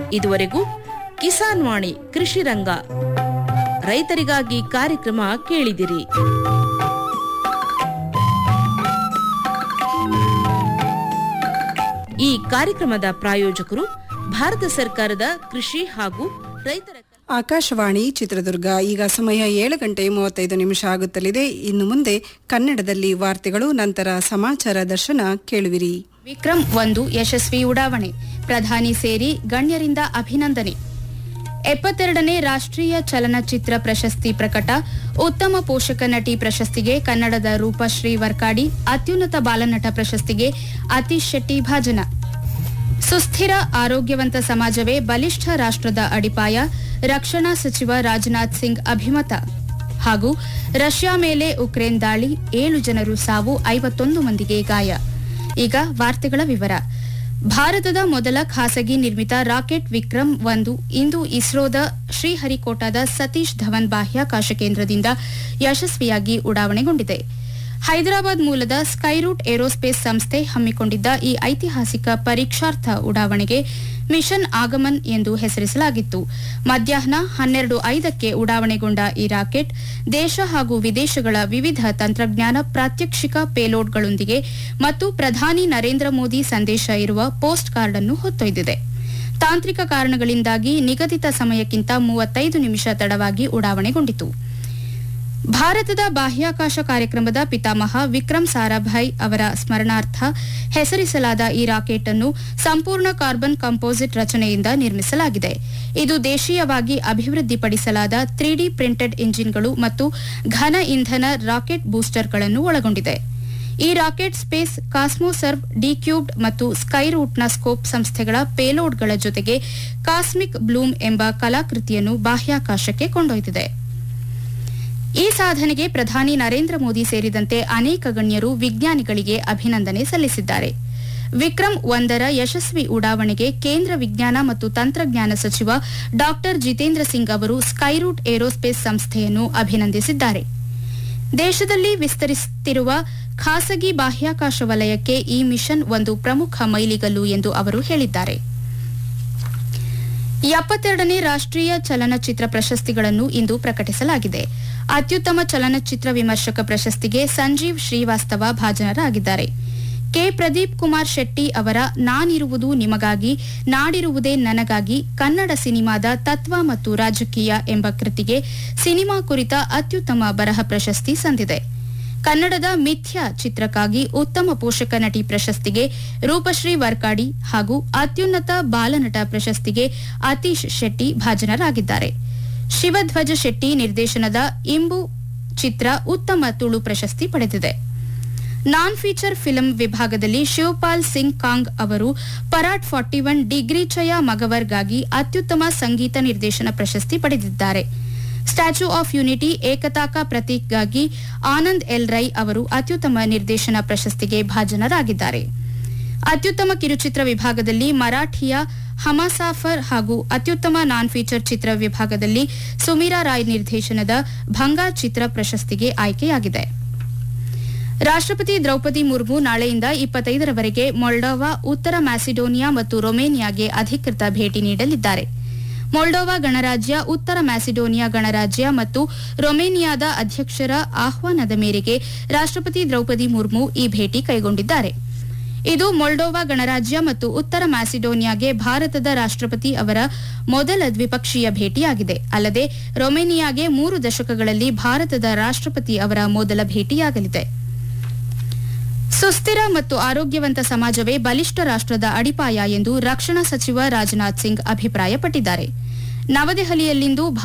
ಇದುವರೆಗೂ ಕಿಸಾನ್ ವಾಣಿ ಕೃಷಿ ರಂಗ ರೈತರಿಗಾಗಿ ಕಾರ್ಯಕ್ರಮ ಕೇಳಿದಿರಿ ಈ ಕಾರ್ಯಕ್ರಮದ ಪ್ರಾಯೋಜಕರು ಭಾರತ ಸರ್ಕಾರದ ಕೃಷಿ ಹಾಗೂ ರೈತರ ಆಕಾಶವಾಣಿ ಚಿತ್ರದುರ್ಗ ಈಗ ಸಮಯ ಏಳು ಗಂಟೆ ಮೂವತ್ತೈದು ನಿಮಿಷ ಆಗುತ್ತಲಿದೆ ಇನ್ನು ಮುಂದೆ ಕನ್ನಡದಲ್ಲಿ ವಾರ್ತೆಗಳು ನಂತರ ಸಮಾಚಾರ ದರ್ಶನ ಕೇಳುವಿರಿ ವಿಕ್ರಮ್ ಒಂದು ಯಶಸ್ವಿ ಉಡಾವಣೆ ಪ್ರಧಾನಿ ಸೇರಿ ಗಣ್ಯರಿಂದ ಅಭಿನಂದನೆ ಎಪ್ಪತ್ತೆರಡನೇ ರಾಷ್ಟ್ರೀಯ ಚಲನಚಿತ್ರ ಪ್ರಶಸ್ತಿ ಪ್ರಕಟ ಉತ್ತಮ ಪೋಷಕ ನಟಿ ಪ್ರಶಸ್ತಿಗೆ ಕನ್ನಡದ ರೂಪಶ್ರೀ ವರ್ಕಾಡಿ ಅತ್ಯುನ್ನತ ಬಾಲನಟ ಪ್ರಶಸ್ತಿಗೆ ಅತೀಶ್ ಶೆಟ್ಟಿ ಭಾಜನ ಸುಸ್ಥಿರ ಆರೋಗ್ಯವಂತ ಸಮಾಜವೇ ಬಲಿಷ್ಠ ರಾಷ್ಟ್ರದ ಅಡಿಪಾಯ ರಕ್ಷಣಾ ಸಚಿವ ರಾಜನಾಥ್ ಸಿಂಗ್ ಅಭಿಮತ ಹಾಗೂ ರಷ್ಯಾ ಮೇಲೆ ಉಕ್ರೇನ್ ದಾಳಿ ಏಳು ಜನರು ಸಾವು ಐವತ್ತೊಂದು ಮಂದಿಗೆ ಗಾಯ ಈಗ ವಾರ್ತೆಗಳ ವಿವರ ಭಾರತದ ಮೊದಲ ಖಾಸಗಿ ನಿರ್ಮಿತ ರಾಕೆಟ್ ವಿಕ್ರಮ್ ಒಂದು ಇಂದು ಇಸ್ರೋದ ಶ್ರೀಹರಿಕೋಟಾದ ಸತೀಶ್ ಧವನ್ ಬಾಹ್ಯಾಕಾಶ ಕೇಂದ್ರದಿಂದ ಯಶಸ್ವಿಯಾಗಿ ಉಡಾವಣೆಗೊಂಡಿದೆ ಹೈದರಾಬಾದ್ ಮೂಲದ ಸ್ಕೈರೂಟ್ ಏರೋಸ್ಪೇಸ್ ಸಂಸ್ಥೆ ಹಮ್ಮಿಕೊಂಡಿದ್ದ ಈ ಐತಿಹಾಸಿಕ ಪರೀಕ್ಷಾರ್ಥ ಉಡಾವಣೆಗೆ ಮಿಷನ್ ಆಗಮನ್ ಎಂದು ಹೆಸರಿಸಲಾಗಿತ್ತು ಮಧ್ಯಾಹ್ನ ಹನ್ನೆರಡು ಐದಕ್ಕೆ ಉಡಾವಣೆಗೊಂಡ ಈ ರಾಕೆಟ್ ದೇಶ ಹಾಗೂ ವಿದೇಶಗಳ ವಿವಿಧ ತಂತ್ರಜ್ಞಾನ ಪ್ರಾತ್ಯಕ್ಷಿಕ ಪೇಲೋಡ್ಗಳೊಂದಿಗೆ ಮತ್ತು ಪ್ರಧಾನಿ ನರೇಂದ್ರ ಮೋದಿ ಸಂದೇಶ ಇರುವ ಪೋಸ್ಟ್ ಕಾರ್ಡ್ ಅನ್ನು ಹೊತ್ತೊಯ್ದಿದೆ ತಾಂತ್ರಿಕ ಕಾರಣಗಳಿಂದಾಗಿ ನಿಗದಿತ ಸಮಯಕ್ಕಿಂತ ಮೂವತ್ತೈದು ನಿಮಿಷ ತಡವಾಗಿ ಉಡಾವಣೆಗೊಂಡಿತು ಭಾರತದ ಬಾಹ್ಯಾಕಾಶ ಕಾರ್ಯಕ್ರಮದ ಪಿತಾಮಹ ವಿಕ್ರಮ್ ಸಾರಾಭಾಯ್ ಅವರ ಸ್ಮರಣಾರ್ಥ ಹೆಸರಿಸಲಾದ ಈ ರಾಕೆಟ್ ಅನ್ನು ಸಂಪೂರ್ಣ ಕಾರ್ಬನ್ ಕಂಪೋಸಿಟ್ ರಚನೆಯಿಂದ ನಿರ್ಮಿಸಲಾಗಿದೆ ಇದು ದೇಶೀಯವಾಗಿ ಅಭಿವೃದ್ಧಿಪಡಿಸಲಾದ ತ್ರೀ ಡಿ ಪ್ರಿಂಟೆಡ್ ಇಂಜಿನ್ಗಳು ಮತ್ತು ಘನ ಇಂಧನ ರಾಕೆಟ್ ಬೂಸ್ಟರ್ಗಳನ್ನು ಒಳಗೊಂಡಿದೆ ಈ ರಾಕೆಟ್ ಸ್ಪೇಸ್ ಕಾಸ್ಮೋಸರ್ವ್ ಡಿಕ್ಯೂಬ್ಡ್ ಮತ್ತು ಸ್ಕೈರೂಟ್ನ ಸ್ಕೋಪ್ ಸಂಸ್ಥೆಗಳ ಪೇಲೋಡ್ಗಳ ಜೊತೆಗೆ ಕಾಸ್ಮಿಕ್ ಬ್ಲೂಮ್ ಎಂಬ ಕಲಾಕೃತಿಯನ್ನು ಬಾಹ್ಯಾಕಾಶಕ್ಕೆ ಕೊಂಡೊಯ್ದಿದೆ ಈ ಸಾಧನೆಗೆ ಪ್ರಧಾನಿ ನರೇಂದ್ರ ಮೋದಿ ಸೇರಿದಂತೆ ಅನೇಕ ಗಣ್ಯರು ವಿಜ್ಞಾನಿಗಳಿಗೆ ಅಭಿನಂದನೆ ಸಲ್ಲಿಸಿದ್ದಾರೆ ವಿಕ್ರಮ್ ಒಂದರ ಯಶಸ್ವಿ ಉಡಾವಣೆಗೆ ಕೇಂದ್ರ ವಿಜ್ಞಾನ ಮತ್ತು ತಂತ್ರಜ್ಞಾನ ಸಚಿವ ಡಾ ಜಿತೇಂದ್ರ ಸಿಂಗ್ ಅವರು ಸ್ಕೈರೂಟ್ ಏರೋಸ್ಪೇಸ್ ಸಂಸ್ಥೆಯನ್ನು ಅಭಿನಂದಿಸಿದ್ದಾರೆ ದೇಶದಲ್ಲಿ ವಿಸ್ತರಿಸುತ್ತಿರುವ ಖಾಸಗಿ ಬಾಹ್ಯಾಕಾಶ ವಲಯಕ್ಕೆ ಈ ಮಿಷನ್ ಒಂದು ಪ್ರಮುಖ ಮೈಲಿಗಲ್ಲು ಎಂದು ಅವರು ಹೇಳಿದ್ದಾರೆ ಎಪ್ಪತ್ತೆರಡನೇ ರಾಷ್ಟ್ರೀಯ ಚಲನಚಿತ್ರ ಪ್ರಶಸ್ತಿಗಳನ್ನು ಇಂದು ಪ್ರಕಟಿಸಲಾಗಿದೆ ಅತ್ಯುತ್ತಮ ಚಲನಚಿತ್ರ ವಿಮರ್ಶಕ ಪ್ರಶಸ್ತಿಗೆ ಸಂಜೀವ್ ಶ್ರೀವಾಸ್ತವ ಭಾಜನರಾಗಿದ್ದಾರೆ ಕೆ ಪ್ರದೀಪ್ ಕುಮಾರ್ ಶೆಟ್ಟಿ ಅವರ ನಾನಿರುವುದು ನಿಮಗಾಗಿ ನಾಡಿರುವುದೇ ನನಗಾಗಿ ಕನ್ನಡ ಸಿನಿಮಾದ ತತ್ವ ಮತ್ತು ರಾಜಕೀಯ ಎಂಬ ಕೃತಿಗೆ ಸಿನಿಮಾ ಕುರಿತ ಅತ್ಯುತ್ತಮ ಬರಹ ಪ್ರಶಸ್ತಿ ಸಂದಿದೆ ಕನ್ನಡದ ಮಿಥ್ಯ ಚಿತ್ರಕ್ಕಾಗಿ ಉತ್ತಮ ಪೋಷಕ ನಟಿ ಪ್ರಶಸ್ತಿಗೆ ರೂಪಶ್ರೀ ವರ್ಕಾಡಿ ಹಾಗೂ ಅತ್ಯುನ್ನತ ಬಾಲನಟ ಪ್ರಶಸ್ತಿಗೆ ಅತೀಶ್ ಶೆಟ್ಟಿ ಭಾಜನರಾಗಿದ್ದಾರೆ ಶಿವಧ್ವಜ ಶೆಟ್ಟಿ ನಿರ್ದೇಶನದ ಇಂಬು ಚಿತ್ರ ಉತ್ತಮ ತುಳು ಪ್ರಶಸ್ತಿ ಪಡೆದಿದೆ ನಾನ್ ಫೀಚರ್ ಫಿಲ್ಮ್ ವಿಭಾಗದಲ್ಲಿ ಶಿವಪಾಲ್ ಸಿಂಗ್ ಕಾಂಗ್ ಅವರು ಪರಾಟ್ ಫಾರ್ಟಿ ಒನ್ ಡಿಗ್ರಿ ಚಯ ಮಗವರ್ಗಾಗಿ ಅತ್ಯುತ್ತಮ ಸಂಗೀತ ನಿರ್ದೇಶನ ಪ್ರಶಸ್ತಿ ಪಡೆದಿದ್ದಾರೆ ಸ್ಟ್ಯಾಚ್ಯೂ ಆಫ್ ಯುನಿಟಿ ಏಕತಾಕ ಪ್ರತೀಕ್ಗಾಗಿ ಆನಂದ್ ಎಲ್ ರೈ ಅವರು ಅತ್ಯುತ್ತಮ ನಿರ್ದೇಶನ ಪ್ರಶಸ್ತಿಗೆ ಭಾಜನರಾಗಿದ್ದಾರೆ ಅತ್ಯುತ್ತಮ ಕಿರುಚಿತ್ರ ವಿಭಾಗದಲ್ಲಿ ಮರಾಠಿಯ ಹಮಾಸಾಫರ್ ಹಾಗೂ ಅತ್ಯುತ್ತಮ ನಾನ್ ಫೀಚರ್ ಚಿತ್ರ ವಿಭಾಗದಲ್ಲಿ ಸುಮೀರಾ ರಾಯ್ ನಿರ್ದೇಶನದ ಭಂಗ ಚಿತ್ರ ಪ್ರಶಸ್ತಿಗೆ ಆಯ್ಕೆಯಾಗಿದೆ ರಾಷ್ಟ್ರಪತಿ ದ್ರೌಪದಿ ಮುರ್ಮು ನಾಳೆಯಿಂದ ಇಪ್ಪತ್ತೈದರವರೆಗೆ ಮೊಲ್ಡೋವಾ ಉತ್ತರ ಮ್ಯಾಸಿಡೋನಿಯಾ ಮತ್ತು ರೊಮೇನಿಯಾಗೆ ಅಧಿಕೃತ ಭೇಟಿ ನೀಡಲಿದ್ದಾರೆ ಮೊಲ್ಡೋವಾ ಗಣರಾಜ್ಯ ಉತ್ತರ ಮ್ಯಾಸಿಡೋನಿಯಾ ಗಣರಾಜ್ಯ ಮತ್ತು ರೊಮೇನಿಯಾದ ಅಧ್ಯಕ್ಷರ ಆಹ್ವಾನದ ಮೇರೆಗೆ ರಾಷ್ಟ್ರಪತಿ ದ್ರೌಪದಿ ಮುರ್ಮು ಈ ಭೇಟಿ ಕೈಗೊಂಡಿದ್ದಾರೆ ಇದು ಮೊಲ್ಡೋವಾ ಗಣರಾಜ್ಯ ಮತ್ತು ಉತ್ತರ ಮ್ಯಾಸಿಡೋನಿಯಾಗೆ ಭಾರತದ ರಾಷ್ಟ್ರಪತಿ ಅವರ ಮೊದಲ ದ್ವಿಪಕ್ಷೀಯ ಭೇಟಿಯಾಗಿದೆ ಅಲ್ಲದೆ ರೊಮೇನಿಯಾಗೆ ಮೂರು ದಶಕಗಳಲ್ಲಿ ಭಾರತದ ರಾಷ್ಟ್ರಪತಿ ಅವರ ಮೊದಲ ಭೇಟಿಯಾಗಲಿದೆ ಸುಸ್ಥಿರ ಮತ್ತು ಆರೋಗ್ಯವಂತ ಸಮಾಜವೇ ಬಲಿಷ್ಠ ರಾಷ್ಟ್ರದ ಅಡಿಪಾಯ ಎಂದು ರಕ್ಷಣಾ ಸಚಿವ ರಾಜನಾಥ್ ಸಿಂಗ್ ಅಭಿಪ್ರಾಯಪಟ್ಟಿದ್ದಾರೆ ನವದೆಹಲಿಯಲ್ಲಿಂದು